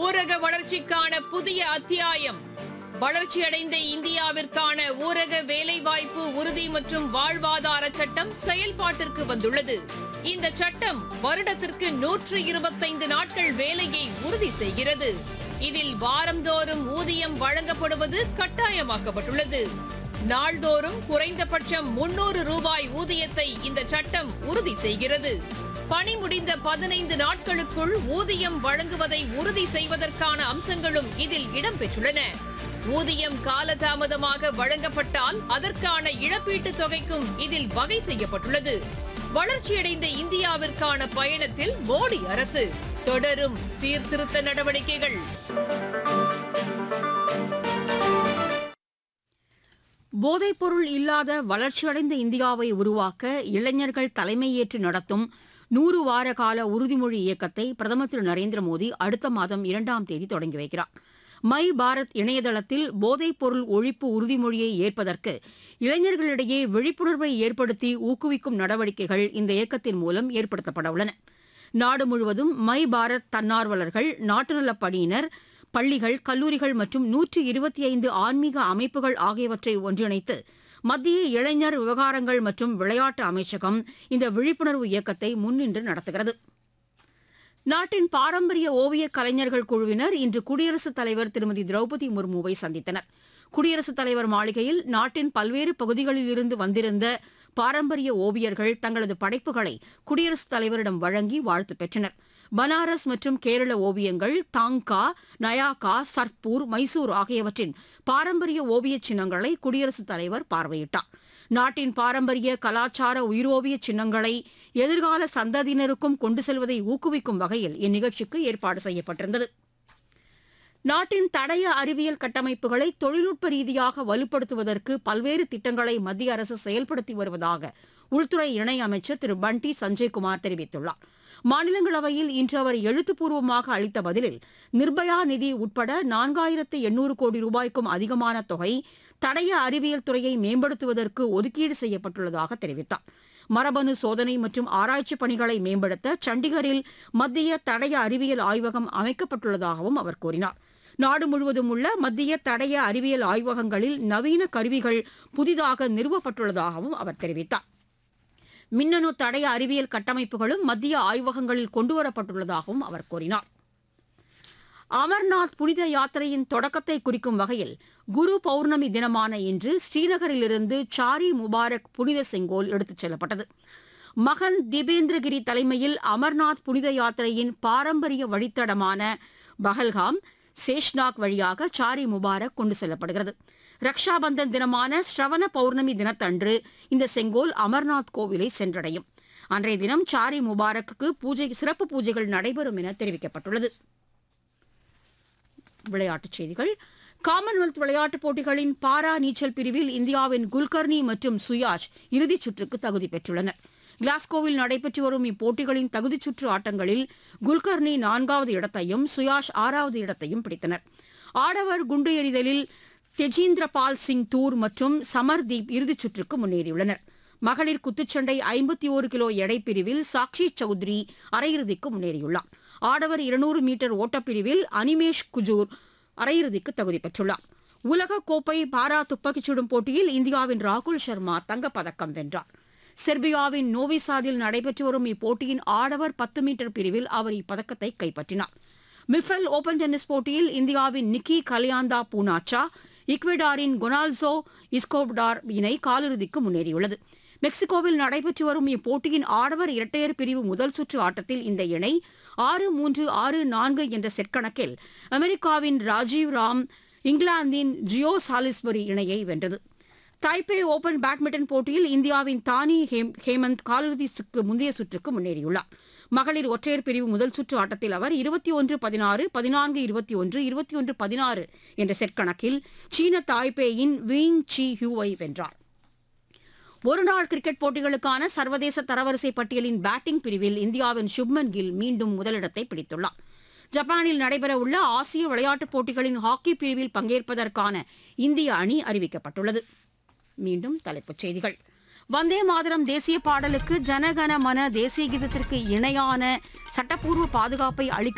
ஊரக வளர்ச்சிக்கான புதிய அத்தியாயம் வளர்ச்சியடைந்த இந்தியாவிற்கான ஊரக வேலைவாய்ப்பு உறுதி மற்றும் வாழ்வாதார சட்டம் செயல்பாட்டிற்கு வந்துள்ளது இந்த சட்டம் வருடத்திற்கு நூற்று இருபத்தைந்து நாட்கள் வேலையை உறுதி செய்கிறது இதில் வாரந்தோறும் ஊதியம் வழங்கப்படுவது கட்டாயமாக்கப்பட்டுள்ளது நாள்தோறும் குறைந்தபட்சம் முன்னூறு ரூபாய் ஊதியத்தை இந்த சட்டம் உறுதி செய்கிறது பணி முடிந்த பதினைந்து நாட்களுக்குள் ஊதியம் வழங்குவதை உறுதி செய்வதற்கான அம்சங்களும் இதில் இடம்பெற்றுள்ளன ஊதியம் காலதாமதமாக வழங்கப்பட்டால் அதற்கான இழப்பீட்டுத் தொகைக்கும் இதில் வகை செய்யப்பட்டுள்ளது வளர்ச்சியடைந்த இந்தியாவிற்கான பயணத்தில் மோடி அரசு தொடரும் சீர்திருத்த நடவடிக்கைகள் போதைப்பொருள் இல்லாத வளர்ச்சியடைந்த இந்தியாவை உருவாக்க இளைஞர்கள் தலைமையேற்று நடத்தும் நூறு வார கால உறுதிமொழி இயக்கத்தை பிரதமர் திரு நரேந்திர மோடி அடுத்த மாதம் இரண்டாம் தேதி தொடங்கி வைக்கிறார் மை பாரத் இணையதளத்தில் போதைப்பொருள் ஒழிப்பு உறுதிமொழியை ஏற்பதற்கு இளைஞர்களிடையே விழிப்புணர்வை ஏற்படுத்தி ஊக்குவிக்கும் நடவடிக்கைகள் இந்த இயக்கத்தின் மூலம் ஏற்படுத்தப்பட உள்ளன நாடு முழுவதும் மை பாரத் தன்னார்வலர்கள் நாட்டு நலப் பணியினர் பள்ளிகள் கல்லூரிகள் மற்றும் நூற்று இருபத்தி ஐந்து ஆன்மீக அமைப்புகள் ஆகியவற்றை ஒன்றிணைத்து மத்திய இளைஞர் விவகாரங்கள் மற்றும் விளையாட்டு அமைச்சகம் இந்த விழிப்புணர்வு இயக்கத்தை முன்னின்று நடத்துகிறது நாட்டின் பாரம்பரிய ஓவியக் கலைஞர்கள் குழுவினர் இன்று குடியரசுத் தலைவர் திருமதி திரௌபதி முர்முவை சந்தித்தனர் குடியரசுத் தலைவர் மாளிகையில் நாட்டின் பல்வேறு பகுதிகளிலிருந்து வந்திருந்த பாரம்பரிய ஓவியர்கள் தங்களது படைப்புகளை குடியரசுத் தலைவரிடம் வழங்கி வாழ்த்து பெற்றனர் பனாரஸ் மற்றும் கேரள ஓவியங்கள் தாங்கா நயாகா சர்பூர் மைசூர் ஆகியவற்றின் பாரம்பரிய ஓவியச் சின்னங்களை குடியரசுத் தலைவர் பார்வையிட்டார் நாட்டின் பாரம்பரிய கலாச்சார உயிரோவிய சின்னங்களை எதிர்கால சந்ததியினருக்கும் கொண்டு செல்வதை ஊக்குவிக்கும் வகையில் இந்நிகழ்ச்சிக்கு ஏற்பாடு செய்யப்பட்டிருந்தது நாட்டின் தடய அறிவியல் கட்டமைப்புகளை தொழில்நுட்ப ரீதியாக வலுப்படுத்துவதற்கு பல்வேறு திட்டங்களை மத்திய அரசு செயல்படுத்தி வருவதாக உள்துறை இணையமைச்சர் திரு பண்டி சஞ்சய்குமார் தெரிவித்துள்ளார் மாநிலங்களவையில் இன்று அவர் எழுத்துப்பூர்வமாக அளித்த பதிலில் நிர்பயா நிதி உட்பட நான்காயிரத்து எண்ணூறு கோடி ரூபாய்க்கும் அதிகமான தொகை தடய அறிவியல் துறையை மேம்படுத்துவதற்கு ஒதுக்கீடு செய்யப்பட்டுள்ளதாக தெரிவித்தார் மரபணு சோதனை மற்றும் ஆராய்ச்சி பணிகளை மேம்படுத்த சண்டிகரில் மத்திய தடய அறிவியல் ஆய்வகம் அமைக்கப்பட்டுள்ளதாகவும் அவர் கூறினார் நாடு முழுவதும் உள்ள மத்திய தடய அறிவியல் ஆய்வகங்களில் நவீன கருவிகள் புதிதாக நிறுவப்பட்டுள்ளதாகவும் அவர் தெரிவித்தார் மின்னணு தடய அறிவியல் கட்டமைப்புகளும் மத்திய ஆய்வகங்களில் கொண்டுவரப்பட்டுள்ளதாகவும் அவர் கூறினார் அமர்நாத் புனித யாத்திரையின் தொடக்கத்தை குறிக்கும் வகையில் குரு பௌர்ணமி தினமான இன்று ஸ்ரீநகரிலிருந்து சாரி முபாரக் புனித செங்கோல் எடுத்துச் செல்லப்பட்டது மகன் திபேந்திரகிரி தலைமையில் அமர்நாத் புனித யாத்திரையின் பாரம்பரிய வழித்தடமான பஹல்காம் சேஷ்நாக் வழியாக சாரி முபாரக் கொண்டு செல்லப்படுகிறது ரக்ஷாபந்தன் தினமான ஸ்ரவண பௌர்ணமி தினத்தன்று இந்த செங்கோல் அமர்நாத் கோவிலை சென்றடையும் அன்றைய தினம் சாரி முபாரக்குக்கு பூஜை சிறப்பு பூஜைகள் நடைபெறும் என தெரிவிக்கப்பட்டுள்ளது விளையாட்டுச் செய்திகள் காமன்வெல்த் விளையாட்டுப் போட்டிகளின் பாரா நீச்சல் பிரிவில் இந்தியாவின் குல்கர்னி மற்றும் சுயாஷ் இறுதிச் சுற்றுக்கு தகுதி பெற்றுள்ளனர் கிளாஸ்கோவில் நடைபெற்று வரும் இப்போட்டிகளின் தகுதிச் சுற்று ஆட்டங்களில் குல்கர்னி நான்காவது இடத்தையும் சுயாஷ் ஆறாவது இடத்தையும் பிடித்தனர் ஆடவர் குண்டு எறிதலில் தெஜீந்திர பால் சிங் தூர் மற்றும் சமர்தீப் இறுதிச் சுற்றுக்கு முன்னேறியுள்ளனர் மகளிர் குத்துச்சண்டை ஐம்பத்தி ஒரு கிலோ எடை பிரிவில் சாக்ஷி சௌத்ரி அரையிறுதிக்கு முன்னேறியுள்ளார் ஆடவர் இருநூறு மீட்டர் ஓட்டப்பிரிவில் அனிமேஷ் குஜூர் அரையிறுதிக்கு தகுதி பெற்றுள்ளார் உலக கோப்பை பாரா துப்பாக்கிச் சுடும் போட்டியில் இந்தியாவின் ராகுல் சர்மா தங்கப்பதக்கம் வென்றார் செர்பியாவின் நோவிசாதில் நடைபெற்று வரும் இப்போட்டியின் ஆடவர் பத்து மீட்டர் பிரிவில் அவர் இப்பதக்கத்தை கைப்பற்றினார் மிஃபெல் ஓபன் டென்னிஸ் போட்டியில் இந்தியாவின் நிக்கி கலியாந்தா பூனாச்சா ஈக்வெடாரின் கொனால்சோ இஸ்கோப்டார் இணை காலிறுதிக்கு முன்னேறியுள்ளது மெக்சிகோவில் நடைபெற்று வரும் இப்போட்டியின் ஆடவர் இரட்டையர் பிரிவு முதல் சுற்று ஆட்டத்தில் இந்த இணை ஆறு மூன்று ஆறு நான்கு என்ற செட் கணக்கில் அமெரிக்காவின் ராஜீவ் ராம் இங்கிலாந்தின் ஜியோ சாலிஸ்பரி இணையை வென்றது தைப்பே ஓபன் பேட்மிண்டன் போட்டியில் இந்தியாவின் தானி ஹேம்- ஹேமந்த் காலிறுதி சுக்கு முந்தைய சுற்றுக்கு முன்னேறியுள்ளார் மகளிர் ஒற்றையர் பிரிவு முதல் சுற்று ஆட்டத்தில் அவர் இருபத்தி ஒன்று பதினாறு பதினான்கு இருபத்தி ஒன்று இருபத்தி ஒன்று பதினாறு என்ற செட் கணக்கில் சீன தாய்பேயின் வீங் சி ஹியூவை வென்றார் ஒருநாள் கிரிக்கெட் போட்டிகளுக்கான சர்வதேச தரவரிசை பட்டியலின் பேட்டிங் பிரிவில் இந்தியாவின் சுப்மன் கில் மீண்டும் முதலிடத்தை பிடித்துள்ளார் ஜப்பானில் நடைபெறவுள்ள ஆசிய விளையாட்டுப் போட்டிகளின் ஹாக்கி பிரிவில் பங்கேற்பதற்கான இந்திய அணி அறிவிக்கப்பட்டுள்ளது மீண்டும் தலைப்புச் செய்திகள் வந்தே மாதரம் தேசிய பாடலுக்கு ஜனகன மன தேசிய கீதத்திற்கு இணையான சட்டப்பூர்வ பாதுகாப்பை அளிக்க